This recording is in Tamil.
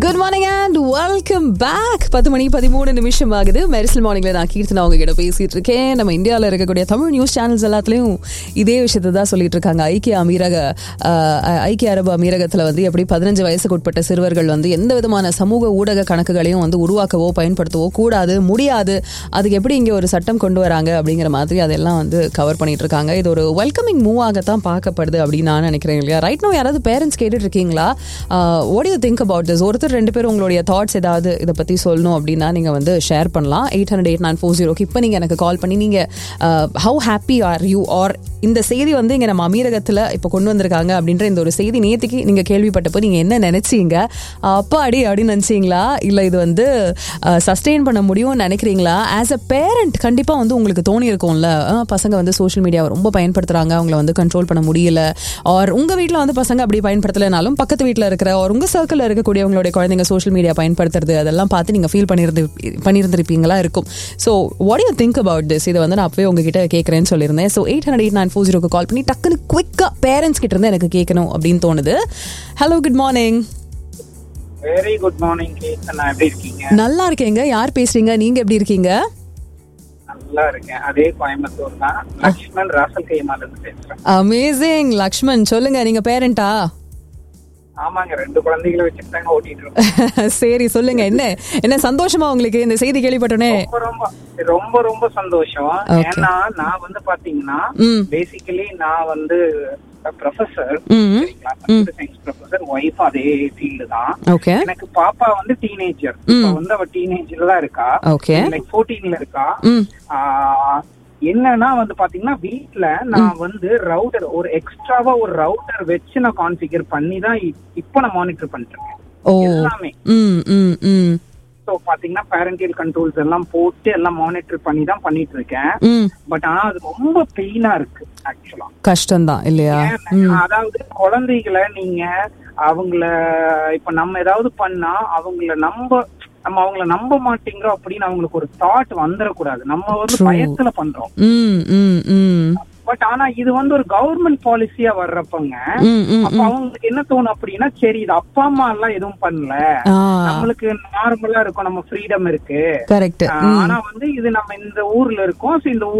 Good morning and welcome back பத்து மணி பதிமூணு நிமிஷம் ஆகுது மெரிசல் மார்னிங்ல நான் கீர்த்தனா அவங்க கிட்ட பேசிட்டு இருக்கேன் நம்ம இந்தியாவில் இருக்கக்கூடிய தமிழ் நியூஸ் சேனல்ஸ் எல்லாத்துலயும் இதே விஷயத்தை தான் சொல்லிட்டு இருக்காங்க ஐக்கிய அமீரக அஹ், ஐக்கிய அரபு அமீரகத்தில் வந்து எப்படி பதினஞ்சு வயசுக்கு உட்பட்ட சிறுவர்கள் வந்து எந்த விதமான சமூக ஊடக கணக்குகளையும் வந்து உருவாக்கவோ பயன்படுத்தவோ கூடாது முடியாது அதுக்கு எப்படி இங்கே ஒரு சட்டம் கொண்டு வராங்க அப்படிங்கிற மாதிரி அதெல்லாம் வந்து கவர் பண்ணிட்டு இருக்காங்க இது ஒரு வெல்கமிங் மூவ் ஆகத்தான் பார்க்கப்படுது அப்படின்னு நான் நினைக்கிறேன் இல்லையா ரைட் நோ யாராவது பேரண்ட்ஸ் கேட்டுட்டு இருக்கீங்களா what you think about this ஒருத்தர் ரெண்டு பேரும் உங்களுடைய தாட்ஸ் ஏதாவது இதை பற்றி சொல்லணும் அப்படின்னா நீங்கள் வந்து ஷேர் பண்ணலாம் eight hundred eight nine four ஜீரோக்கு இப்போ நீங்கள் எனக்கு கால் பண்ணி நீங்கள் how happy are you are இந்த செய்தி வந்து இங்கே நம்ம அமீரகத்தில் இப்போ கொண்டு வந்திருக்காங்க அப்படின்ற இந்த ஒரு செய்தி நேற்றுக்கு நீங்கள் கேள்விப்பட்டப்போ நீங்கள் என்ன நினைச்சீங்க அப்பா அடி அப்படின்னு நினச்சிங்களா இல்லை இது வந்து சஸ்டெயின் பண்ண முடியும்னு நினைக்கிறீங்களா ஆஸ் அ பேரண்ட் கண்டிப்பாக வந்து உங்களுக்கு தோணி இருக்கும்ல அஹ், பசங்க வந்து சோஷியல் மீடியாவை ரொம்ப பயன்படுத்துகிறாங்க அவங்கள வந்து கண்ட்ரோல் பண்ண முடியல ஆர் உங்கள் வீட்டில் வந்து பசங்க அப்படி பயன்படுத்தலைனாலும் பக்கத்து வீட்டில் இருக்கிற ஒரு உங்கள் சர்க்கிளில் இருக்கக்கூடியவங்களுடைய குழந்தைங்க சோஷியல் மீடியா பயன்படுத்துறது அதெல்லாம் பார்த்து நீங்கள் ஃபீல் பண்ணியிருந்து பண்ணியிருந்திருப்பீங்களா இருக்கும் so what you think about this இதை வந்து நான் அப்பவே உங்ககிட்ட கேட்குறேன்னு சொல்லியிருந்தேன் so eight hundred eight nine four ஜீரோக்கு கால் பண்ணி டக்குன்னு குவிக்காக பேரண்ட்ஸ் கிட்ட இருந்து எனக்கு கேட்கணும் அப்படின்னு தோணுது hello good morning very good morning Keerthana எப்படி இருக்கீங்க நல்லா இருக்கேங்க யார் பேசுறீங்க நீங்க எப்படி இருக்கீங்க நல்லா இருக்கேன் அதே கோயம்புத்தூர் தான் லக்ஷ்மண் ராசல் கைமால இருந்து பேசுறேன் அமேசிங் லக்ஷ்மண் சொல்லுங்க நீங்க பேரண்டா ஆமாங்க ரெண்டு குழந்தைகளை வச்சுட்டு தாங்க ஓட்டிட்டு இருக்கோம் சரி சொல்லுங்க என்ன என்ன சந்தோஷமா உங்களுக்கு இந்த செய்தி கேள்விப்பட்டோனே ரொம்ப ரொம்ப ரொம்ப ரொம்ப சந்தோஷம் Okay. ஏன்னா நான் வந்து பாத்தீங்கன்னா ம் பேசிக்கலி நான் வந்து ப்ரொஃபசர் ம் சரிங்களா கம்ப்யூட்டர் சயின்ஸ் ப்ரொஃபசர் ஒய்ஃப் அதே ஃபீல்டு தான் ஓகே எனக்கு பாப்பா வந்து டீனேஜர் இப்ப வந்து அவ டீனேஜர்ல தான் இருக்கா ஓகே லைக் ஃபோர்டீன்ல இருக்கா ம் ஆஹ் என்னன்னா வந்து பாத்தீங்கன்னா வீட்ல நான் வந்து ரவுட்டர் ஒரு எக்ஸ்ட்ராவா ஒரு ரவுட்டர் வச்சு நான் கான்ஃபிகர் பண்ணி தான் இ- இப்போ நான் மானிட்டர் பண்ணிட்டு இருக்கேன் ஓ எல்லாமே ம் ம் ம் ஸோ பாத்தீங்கன்னா பேரண்டியல் கண்ட்ரோல்ஸ் எல்லாம் போட்டு எல்லாம் மானிட்டர் பண்ணி தான் பண்ணிட்டு இருக்கேன் ம் பட் ஆனா அது ரொம்ப பெயினா இருக்கு ஆக்சுவலா கஷ்டம்தான் இல்லையா அதாவது குழந்தைகளை நீங்க அவங்கள இப்ப நம்ம ஏதாவது பண்ணா அவங்கள நம்ப நம்ம அவங்கள நம்ப மாட்டேங்கிறோம் அப்படின்னு அவங்களுக்கு ஒரு தாட் வந்துடக்கூடாது நம்ம வந்து True. பயத்துல பண்றோம் ம் ம் ம் பட் ஆனா இது வந்து ஒரு கவர்மெண்ட் பாலிசியா வர்றப்பங்க ம் ம் அப்ப அவங்களுக்கு என்ன தோணும் அப்படின்னா சரி இது அப்பா அம்மா எல்லாம் எதுவும் பண்ணல ஆ நம்மளுக்கு நார்மலா இருக்கும் நம்ம ஃப்ரீடம் இருக்கு கரெக்ட் ஆஹ் ஆனா வந்து இது நம்ம இந்த ஊர்ல இருக்கோம் So இந்த